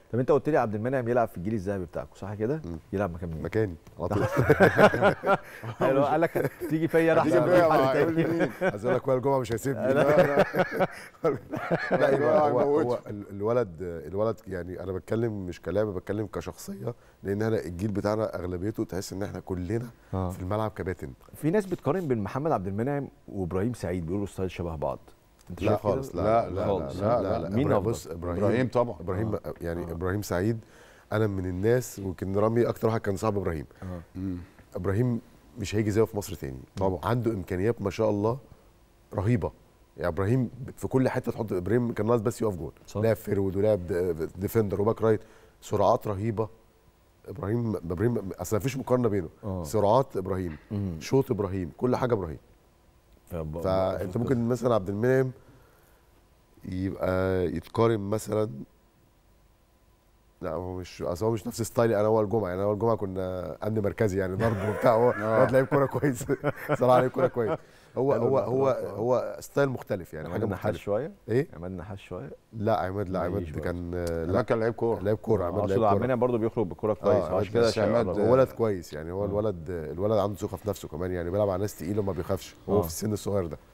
طب انت قلت لي عبد المنعم يلعب في الجيل الذهبي بتاعكم صح كده؟ يلعب مكان مين؟ مكاني على طول حلو قال لك تيجي فيا انا هتيجي احسن فيا، من حد هيقول لي تاني مين؟ عايز اقول لك وائل الجمعه مش هيسيبني لا لا لا يبقى هو, هيموته. هو ال- الولد الولد يعني انا بتكلم مش كلام بتكلم كشخصيه لان احنا الجيل بتاعنا اغلبيته تحس ان احنا كلنا آه. في الملعب كباتن في ناس بتقارن بين محمد عبد المنعم وابراهيم سعيد بيقولوا ستايل شبه بعض انت لا شايف كده؟ خالص لا لا، لا لا، لا لا، لا, لا، لا, لا. مين إبراهيم- أفضل؟ بص ابراهيم ابراهيم طبعا ابراهيم يعني ابراهيم سعيد انا من الناس ويمكن رامي اكتر واحد كان صاحب ابراهيم آه. مم. ابراهيم مش هيجي زيه في مصر تاني طبعا. عنده امكانيات ما شاء الله رهيبه يعني ابراهيم في كل حته تحط ابراهيم كان ناقص بس يقف جول صح. لاعب فيرود ولاعب د- ديفندر وباك رايت سرعات رهيبه ابراهيم ابراهيم اصل مفيش مقارنه بينه آه. سرعات ابراهيم مم. شوط ابراهيم كل حاجه ابراهيم فب- فانت ممكن مثلا عبد المنعم يبقى يتقارن مثلا لا هو مش اصل هو مش نفس ستايلي انا اول جمعه يعني انا اول جمعه كنا امن مركزي يعني ضرب وبتاع هو هو لعيب كوره كويس صراحه لعيب كوره كويس هو حلو هو هو الاعتراف، آه. هو ستايل مختلف يعني عماد حاجه النحاس مختلفه شويه ايه عماد النحاس شويه لا عماد لا ما عماد يجيش برضه. كان لا لا كان لعيب كوره لعيب كوره عماد اقصد لعيب عبد كوره المنعم برضه بيخرج بالكوره كويس آه، عشان كده بس عماد- شغال. هو ولد كويس يعني هو آه. الولد الولد عنده ثقه في نفسه كمان يعني بيلعب على ناس تقيله وما بيخافش هو آه. في السن الصغير ده